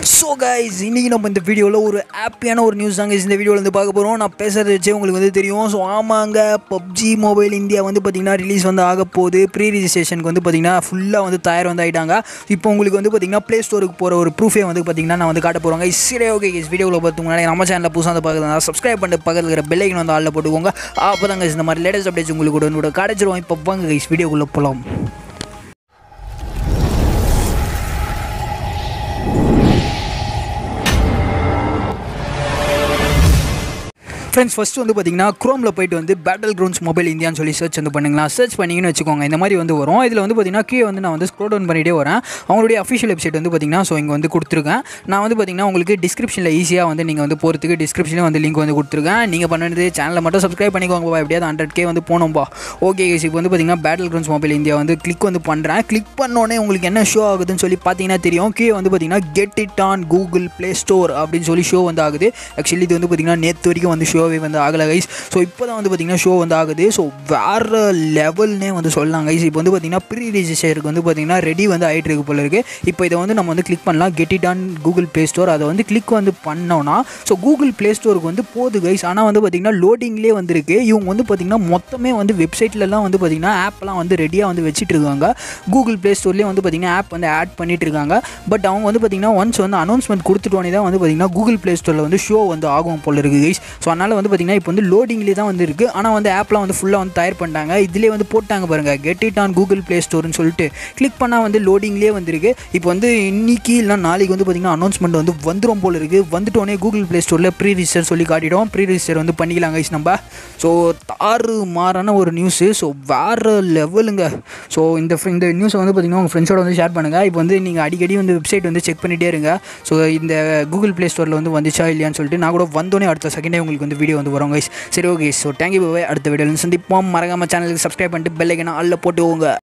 so guys இன்றைக்கி நம்ம இந்த வீடியோவில் ஒரு ஹாப்பியான ஒரு நியூஸ் தாங்க இந்த வீடியோவில் வந்து பார்க்க போகிறோம் நான் பேசுகிறது வச்சு உங்களுக்கு வந்து தெரியும் ஸோ ஆமாங்க பப்ஜி மொபைல் இந்தியா வந்து பார்த்திங்கன்னா ரிலீஸ் வந்து ஆக போகுது ப்ரீ ரிஜிஸ்ட்ரேஷனுக்கு வந்து பார்த்திங்கன்னா ஃபுல்லாக வந்து தயார் வந்து ஆகிட்டாங்க இப்போ உங்களுக்கு வந்து பார்த்திங்கன்னா ப்ளே ஸ்டோருக்கு போகிற ஒரு ப்ரூஃபே வந்து பார்த்திங்கன்னா நான் வந்து காட்ட போகிறோங்க சரி ஓகே கைஸ் வீடியோவில் பார்த்து முன்னாடி நம்ம சேனலில் புதுசாக வந்து பார்க்குறதா சப்ஸ்கிரைப் பண்ணிட்டு பக்கத்தில் இருக்கிற பெல்லைக்கன் வந்து ஆளில் போட்டுக்கோங்க அப்போ தாங்க இந்த மாதிரி லேட்டஸ்ட் அப்டேட்ஸ் உங்களுக்கு கூட கூட கிடச்சிருவோம் இப்போ வாங்க கைஸ் வீடியோக்குள்ளே போகலாம் ஃப்ரெண்ட்ஸ் ஃபஸ்ட்டு வந்து பார்த்தீங்கன்னா க்ரோமில் போயிட்டு வந்து பேட்டில் கிரவுண்ட்ஸ் மொபைல் இந்தியான்னு சொல்லி சர்ச் வந்து பண்ணுங்களா சர்ச் பண்ணிங்கன்னு வச்சுக்கோங்க இந்த மாதிரி வந்து வரும் இதில் வந்து பார்த்தீங்கன்னா கீழே வந்து நான் வந்து ஸ்க்ரோல் டவுன் பண்ணிகிட்டே வரேன் அவங்களுடைய அஃபிஷியல் வெப்சைட் வந்து பார்த்தீங்கன்னா ஸோ இங்கே வந்து கொடுத்துருக்கேன் நான் வந்து பார்த்தீங்கன்னா உங்களுக்கு டிஸ்கிரிப்ஷனில் ஈஸியாக வந்து நீங்கள் வந்து போகிறதுக்கு டிஸ்கிரிப்ஷனில் வந்து லிங்க் வந்து கொடுத்துருக்கேன் நீங்கள் பண்ணது சேனலை மட்டும் சப்ஸ்கிரைப் பண்ணிக்கோங்க எப்படியாவது ஹண்ட்ரட் கே வந்து போகணும்பா ஓகே கேஸ் இப்போ வந்து பார்த்தீங்கன்னா பேட்டில் கிரவுண்ட்ஸ் மொபைல் இந்தியா வந்து கிளிக் வந்து பண்ணுறேன் கிளிக் பண்ணோடனே உங்களுக்கு என்ன ஷோ ஆகுதுன்னு சொல்லி பார்த்தீங்கன்னா தெரியும் கீழே வந்து பார்த்தீங்கன்னா get it on Google Play Store அப்படின்னு சொல்லி ஷோ வந்து ஆகுது ஆக்சுவலி இது வந்து பார்த்தீங்கன்னா நேற்று வரைக்கும் வந்து ஷோவே வந்து ஆகலை கைஸ் ஸோ இப்போ தான் வந்து பார்த்தீங்கன்னா ஷோ வந்து ஆகுது ஸோ வேறு லெவல்னே வந்து சொல்லலாம் கைஸ் இப்போ வந்து பார்த்தீங்கன்னா ப்ரீ ரிஜிஸ்டருக்கு வந்து பார்த்தீங்கன்னா ரெடி வந்து ஆகிட்டு இருக்கு போல இருக்குது இப்போ இதை வந்து நம்ம வந்து கிளிக் பண்ணலாம் get it on Google Play Store அதை வந்து கிளிக் வந்து பண்ணோன்னா ஸோ கூகுள் ப்ளே ஸ்டோருக்கு வந்து போகுது கைஸ் ஆனால் வந்து பார்த்தீங்கன்னா லோடிங்லேயே வந்திருக்கு இவங்க வந்து பார்த்தீங்கன்னா மொத்தமே வந்து வெப்சைட்லலாம் வந்து பார்த்தீங்கன்னா ஆப்லாம் வந்து ரெடியாக வந்து வச்சுட்டு இருக்காங்க கூகுள் ப்ளே ஸ்டோர்லேயே வந்து பார்த்தீங்கன்னா ஆப் வந்து ஆட் பண்ணிட்டு இருக்காங்க பட் அவங்க வந்து பார்த்தீங்கன்னா ஒன்ஸ் வந்து அனௌன்ஸ்மெண்ட் கொடுத்துட்டோன்னே தான் வந்து பார்த்தீங்கன்னா கூகுள் ப்ளே ஸ்டோரில் வந்து ஷோ வந்து ஆகும் போல இருக்குது கைஸ் ஸோ அதனால் வந்து பார்த்தீங்கன்னா இப்போ வந்து லோடிங்லேயே தான் வந்து இருக்குது ஆனால் வந்து ஆப்லாம் வந்து ஃபுல்லாக வந்து தயார் பண்ணிட்டாங்க இதிலே வந்து போட்டாங்க பாருங்கள் get it on Google Play ஸ்டோர்னு சொல்லிட்டு கிளிக் பண்ணால் வந்து லோடிங்லேயே வந்திருக்கு இப்போ வந்து இன்னைக்கு இல்லை நாளைக்கு வந்து பார்த்திங்கன்னா அனௌன்ஸ்மெண்ட் வந்து வந்துடும் போல இருக்குது வந்துட்டோடனே கூகுள் ப்ளே ஸ்டோரில் ப்ரீ ரிஜிஸ்டர் சொல்லி காட்டிடும் ப்ரீ ரிஜிஸ்டர் வந்து பண்ணிக்கலாம் கைஸ் நம்ம ஸோ தாறு மாறான ஒரு நியூஸு ஸோ வேறு லெவலுங்க ஸோ இந்த fr- இந்த நியூஸை வந்து பார்த்திங்கன்னா உங்கள் ஃப்ரெண்ட்ஸோட வந்து ஷேர் பண்ணுங்கள் இப்போ வந்து நீங்கள் அடிக்கடி வந்து வெப்சைட் வந்து செக் பண்ணிகிட்டே இருங்க ஸோ இந்த கூகுள் ப்ளே ஸ்டோரில் வந்து வந்துச்சா இல்லையான்னு சொல்லிட்டு நான் கூட வந்தோடனே அடுத்த செகண்டே உங்களுக்கு வந்து வீடியோ வந்து வரும் கைஸ் சரி ஓகே ஸோ தேங்க்யூ பாய் அடுத்த வீடியோவில் சந்திப்போம் மறக்காம சேனலுக்கு சப்ஸ்கிரைப் பண்ணிட்டு பெல் ஐக்கனை ஆளில் போட்டுக்கோங்க